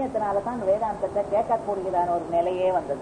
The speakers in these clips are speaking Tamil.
புண்ணியத்தினால தான் வேதாந்தத்தை கேட்கக்கூடியதான ஒரு நிலையே வந்தது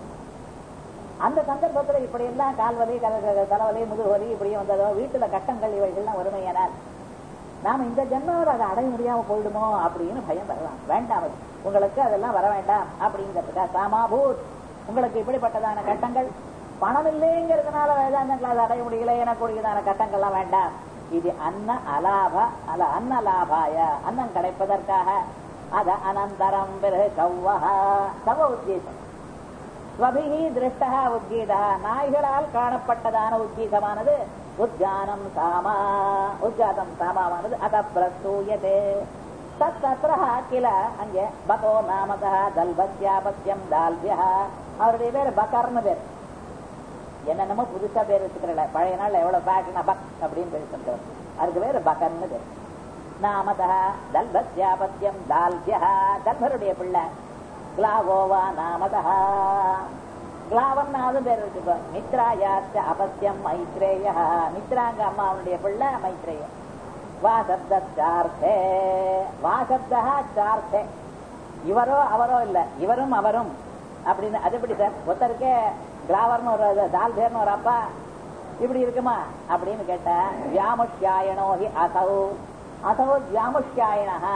அந்த சந்தர்ப்பத்துல இப்படி எல்லாம் கால்வலி கல- தலைவலி முதுகுவலி இப்படியே வந்ததோ வீட்டுல கட்டங்கள் இவைகள்லாம் வறுமையானால் நாம இந்த ஜென்மாவில் அதை அடைய முடியாம போயிடுமோ அப்படின்னு பயம் வரலாம் வேண்டாம் அது. உங்களுக்கு அதெல்லாம் வர வேண்டாம் அப்படிங்கிறதுக்கா சாமாபூத் உங்களுக்கு இப்படிப்பட்டதான கட்டங்கள் பணம் இல்லைங்கிறதுனால வேதாந்தங்களை அதை அடைய முடியல எனக்கூடியதான கட்டங்கள்லாம் வேண்டாம் இது அன்ன அலாப அல அன்ன லாபாய அன்னம் கிடைப்பதற்காக அத அனந்தரம் பிறகு கவ்வஹா சவ உத்தேசம் ஸ்வபிஹி திருஷ்டா உத்கீதா நாய்களால் காணப்பட்டதான உத்கீதமானது உத்யானம் சாமா உத்காதம் சாமாவானது அத பிரசூயதே தத்ர கில அங்கே பகோ நாமதா தல்பத்யாபத்யம் தால்பியா அவருடைய பேர் பகர்னு பேர் என்னென்னமோ புதுசா பேர் வச்சுக்கிறல பழைய நாள்ல எவ்வளவு பேஷனா பக் அப்படின்னு பேர் சொல்றோம் அதுக்கு பேர் பகர்னு பேர் நாமதா தல்பத்யாபத்யம் தால்பியா தல்பருடைய பிள்ளை கிளாவோவா நாமதா கிளாவன்னாவது பேர் இருக்கு இப்ப. மித்ராயாச்ச அபத்தியம் மைத்ரேய மித்ராங்க அம்மாவுடைய பிள்ளை மைத்ரேய வாசப்தார்த்தே வாசப்தா சார்த்தே இவரோ அவரோ இல்ல இவரும் அவரும் அப்படின்னு அது எப்படி சார் ஒருத்தருக்கே கிளாவர்னு ஒரு தால்பேர்னு ஒரு அப்பா இப்படி இருக்குமா அப்படின்னு கேட்டா வியாமுஷ்யாயனோ ஹி அசௌ அசௌ வியாமுஷ்யாயனா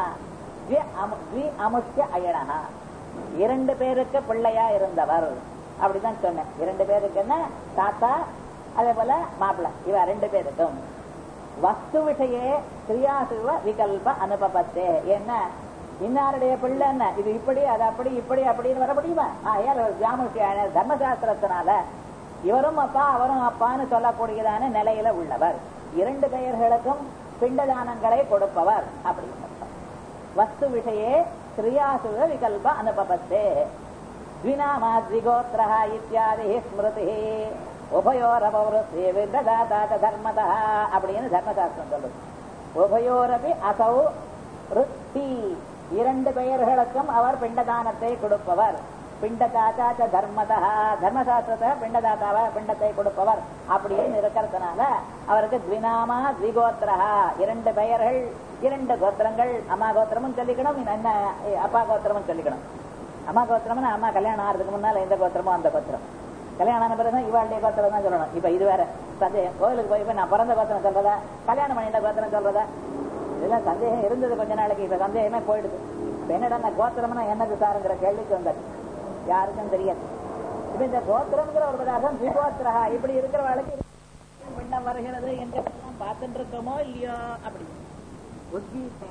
த்வி அமுஷ்ய அயனஹா இரண்டு பேருக்கு பிள்ளையா இருந்தவர் அப்படிதான் சொன்னேன் இரண்டு பேருக்கு என்ன தாத்தா அதே போல மாப்பிள்ளை இவ ரெண்டு பேருக்கும் வஸ்து விஷயே கிரியாசுவ விகல்ப அனுபவத்தே என்ன இன்னாருடைய பிள்ளை என்ன இது இப்படி அது அப்படி இப்படி அப்படின்னு வர முடியுமா ஆயால் ஜாமுஷியான தர்மசாஸ்திரத்தினால இவரும் அப்பா அவரும் அப்பான்னு சொல்லக்கூடியதான நிலையில உள்ளவர் இரண்டு பெயர்களுக்கும் பிண்டதானங்களை கொடுப்பவர் அப்படின்னு அர்த்தம். வஸ்து விஷயே கிரியாசுவ விகல்ப அனுபவத்தே द्विनामा द्विगोत्रः इत्यादि ஸ்மிருதி உபயோரபவருத்தி விததாதாத தர்மதா அப்படின்னு தர்மசாஸ்திரம் சொல்லுது உபயோரபி அசௌ ருத்தி இரண்டு பெயர்களுக்கும் அவர் பிண்டதானத்தை கொடுப்பவர் பிண்டதாச்சாச்ச தர்மதா தர்மசாஸ்திரத்தை பிண்டதாத்தாவ பிண்டத்தை கொடுப்பவர் அப்படின்னு இருக்கிறதுனால அவருக்கு த்விநாமா த்விகோத்திரா இரண்டு பெயர்கள் இரண்டு கோத்திரங்கள் அம்மா கோத்திரமும் சொல்லிக்கணும் என்ன அப்பா கோத்திரமும் சொல்லிக்கணும் அம்மா கோத்திரம்னா அம்மா கல்யாணம் ஆகிறதுக்கு முன்னால எந்த கோத்திரமோ அந்த கோத்திரம் கல்யாணம் ஆன பிறகு இவாளுடைய கோத்திரம் தான் சொல்லணும் இப்ப இது வேற சந்தேகம் கோயிலுக்கு போய் போய் நான் பிறந்த கோத்திரம் சொல்றதா கல்யாணம் பண்ணிட்ட கோத்திரம் சொல்றதா இதெல்லாம் சந்தேகம் இருந்தது கொஞ்ச நாளைக்கு இப்ப சந்தேகமே போயிடுது இப்ப என்னடா இந்த கோத்திரம்னா என்னது சாருங்கிற கேள்விக்கு வந்தது யாருக்கும் தெரியாது இப்ப இந்த கோத்திரம்ங்கிற ஒரு பதார்த்தம் திகோத்திரா இப்படி இருக்கிறவளுக்கு பிண்டம் வருகிறது என்று பார்த்துட்டு இருக்கோமோ இல்லையோ அப்படி உத்கீதே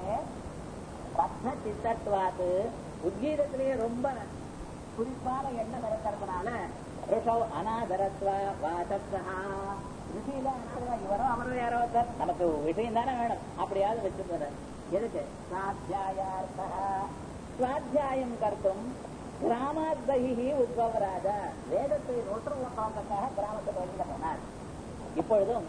ரத்ன சித்தத்வாது உத்கீதத்திலேயே ரொம்ப குறிப்பான எண்ணம் இருக்கிறதுனால ரிஷவ் அனாதரத்வ வாசத்வா ரிஷியில அனாதரவா இவரோ அவரோ யாரோ ஒருத்தர் நமக்கு விஷயம் தானே வேணும் அப்படியாவது வச்சிருந்தாரு எதுக்கு சுவாத்தியாயார்த்தா சுவாத்தியாயம் கர்த்தும் கிராமாத்பகி உத்பவராஜ வேதத்தை நோற்று ஓட்டுவதற்காக கிராமத்துக்கு வெளியில போனார் இப்பொழுதும்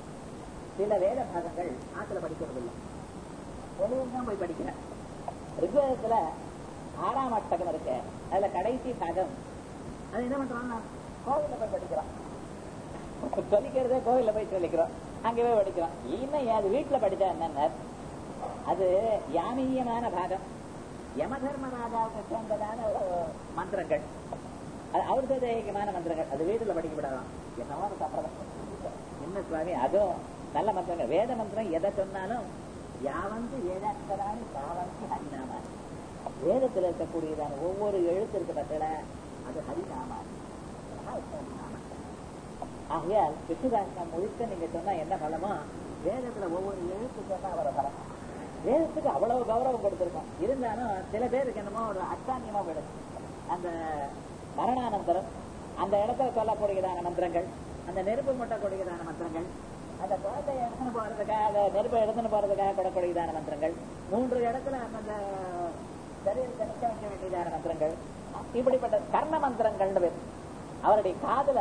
சில வேத பாகங்கள் ஆத்துல படிக்கிறதில்லை வெளியே தான் போய் படிக்கிறேன் ரிக்வேதத்துல ஆறாம் அட்டகம் இருக்கு அதுல கடைசி பாகம் அது என்ன பண்றோம்னா கோவில்ல போய் படிக்கிறோம் சொல்லிக்கிறதே கோவில்ல போய் சொல்லிக்கிறோம் அங்க போய் படிக்கிறோம் இன்னும் அது வீட்டுல படிச்சா என்னன்னா அது யாமியமான பாகம் யம தர்மராஜாவுக்கு சேர்ந்ததான ஒரு மந்திரங்கள் அது அவருக்கு தேகியமான மந்திரங்கள் அது வீட்டுல படிக்கப்படலாம் என்னவோ ஒரு சம்பிரதாயம் என்ன சுவாமி அதுவும் நல்ல மந்திரங்கள் வேத மந்திரம் எதை சொன்னாலும் யாவந்து ஏதாக்கராணி தாவந்தி ஹரிநாமா வேதத்தில் இருக்கக்கூடியதான ஒவ்வொரு எழுத்து இருக்கு பத்தில அது ஹரிநாமா ஆகையால் விஷ்ணுதாசனம் முழுக்க நீங்க சொன்னா என்ன பலமோ வேதத்துல ஒவ்வொரு எழுத்து சொன்னா அவர பலம் வேதத்துக்கு அவ்வளவு கௌரவம் கொடுத்திருக்கோம் இருந்தாலும் சில பேருக்கு என்னமோ ஒரு அச்சான்யமா போயிடுது அந்த மரணானந்தரம் அந்த இடத்துல சொல்லக்கூடியதான மந்திரங்கள் அந்த நெருப்பு முட்டக்கூடியதான மந்திரங்கள் அந்த குழந்தைய எடுத்துன்னு போறதுக்காக அந்த நெருப்பை எடுத்துன்னு போறதுக்காக கொடக்கூடியதான மந்திரங்கள் மூன்று இடத்துல அந்த சரீரத்தை நிற்க வைக்க வேண்டியதான மந்திரங்கள் இப்படிப்பட்ட கர்ண மந்திரங்கள்னு பேர் அவருடைய காதுல